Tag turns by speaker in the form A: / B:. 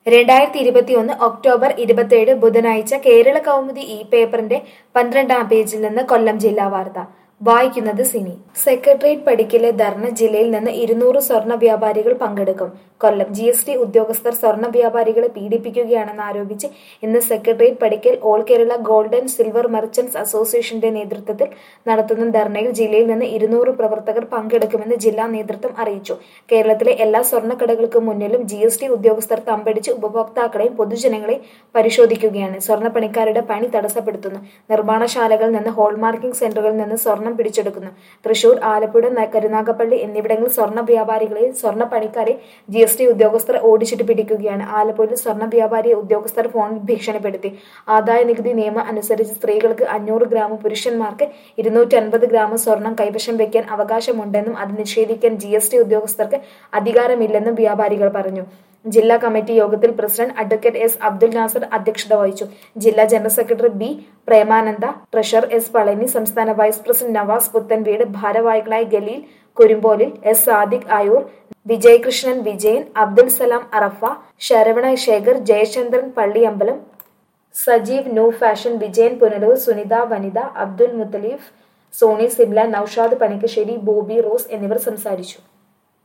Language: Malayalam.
A: രണ്ടായിരത്തി ഇരുപത്തിയൊന്ന് ഒക്ടോബർ ഇരുപത്തിയേഴ് ബുധനാഴ്ച കേരള കൗമുദി ഇ പേപ്പറിന്റെ പന്ത്രണ്ടാം പേജിൽ നിന്ന് കൊല്ലം ജില്ലാ വാർത്ത വായിക്കുന്നത് സിനി സെക്രട്ടേറിയറ്റ് പടിക്കലെ ധർണ ജില്ലയിൽ നിന്ന് ഇരുന്നൂറ് സ്വർണ്ണ വ്യാപാരികൾ പങ്കെടുക്കും കൊല്ലം ജി എസ് ടി ഉദ്യോഗസ്ഥർ സ്വർണ്ണ വ്യാപാരികളെ പീഡിപ്പിക്കുകയാണെന്ന് ആരോപിച്ച് ഇന്ന് സെക്രട്ടേറിയറ്റ് പടിക്കൽ all Kerala gold and silver merchants അസോസിയേഷന്റെ നേതൃത്വത്തിൽ നടത്തുന്ന ധർണയിൽ ജില്ലയിൽ നിന്ന് ഇരുന്നൂറ് പ്രവർത്തകർ പങ്കെടുക്കുമെന്ന് ജില്ലാ നേതൃത്വം അറിയിച്ചു കേരളത്തിലെ എല്ലാ സ്വർണ്ണക്കടകൾക്ക് മുന്നിലും ജി എസ് ടി ഉദ്യോഗസ്ഥർ തമ്പടിച്ച് ഉപഭോക്താക്കളെയും പൊതുജനങ്ങളെയും പരിശോധിക്കുകയാണ് സ്വർണ്ണപ്പണിക്കാരുടെ പണി തടസ്സപ്പെടുത്തുന്നു നിർമ്മാണശാലകളിൽ നിന്ന് ഹോൾമാർക്കിംഗ് സെന്ററുകളിൽ നിന്ന് സ്വർണം പിടിച്ചെടുക്കുന്നു തൃശൂർ ആലപ്പുഴ ന- കരുനാഗപ്പള്ളി എന്നിവിടങ്ങളിൽ സ്വർണ്ണ വ്യാപാരികളെയും സ്വർണ്ണ പണിക്കാരെ ജി എസ് ടി ഉദ്യോഗസ്ഥർ ഓടിച്ചിട്ട് പിടിക്കുകയാണ് ആലപ്പുഴയിൽ സ്വർണ്ണ വ്യാപാരിയെ ഉദ്യോഗസ്ഥർ ഫോണിൽ ഭീഷണിപ്പെടുത്തി ആദായ നികുതി നിയമം അനുസരിച്ച് സ്ത്രീകൾക്ക് അഞ്ഞൂറ് ഗ്രാമും പുരുഷന്മാർക്ക് ഇരുന്നൂറ്റി അൻപത് ഗ്രാം സ്വർണം കൈവശം വെക്കാൻ അവകാശമുണ്ടെന്നും അത് നിഷേധിക്കാൻ ജി എസ് ടി ഉദ്യോഗസ്ഥർക്ക് അധികാരമില്ലെന്നും വ്യാപാരികൾ പറഞ്ഞു ജില്ലാ കമ്മിറ്റി യോഗത്തിൽ president advocate S Abdul Nasar അധ്യക്ഷത വഹിച്ചു ജില്ലാ general secretary B Premananda treasurer S Palani സംസ്ഥാന വൈസ് പ്രസിഡന്റ് നവാസ് പുത്തൻവീട് ഭാരവാഹികളായ Galeel Kurumbolil S Sadiq Ayoor Vijayakrishnan Vijayan Abdul Salam Arafa Saravana Sekhar Jayachandran Palliyambalam Sajeev new fashion Vijayan Punalur Sunitha Vanitha Abdul Muthaleef Soni Simla Naushad Panikkassery Bobby Rose എന്നിവർ സംസാരിച്ചു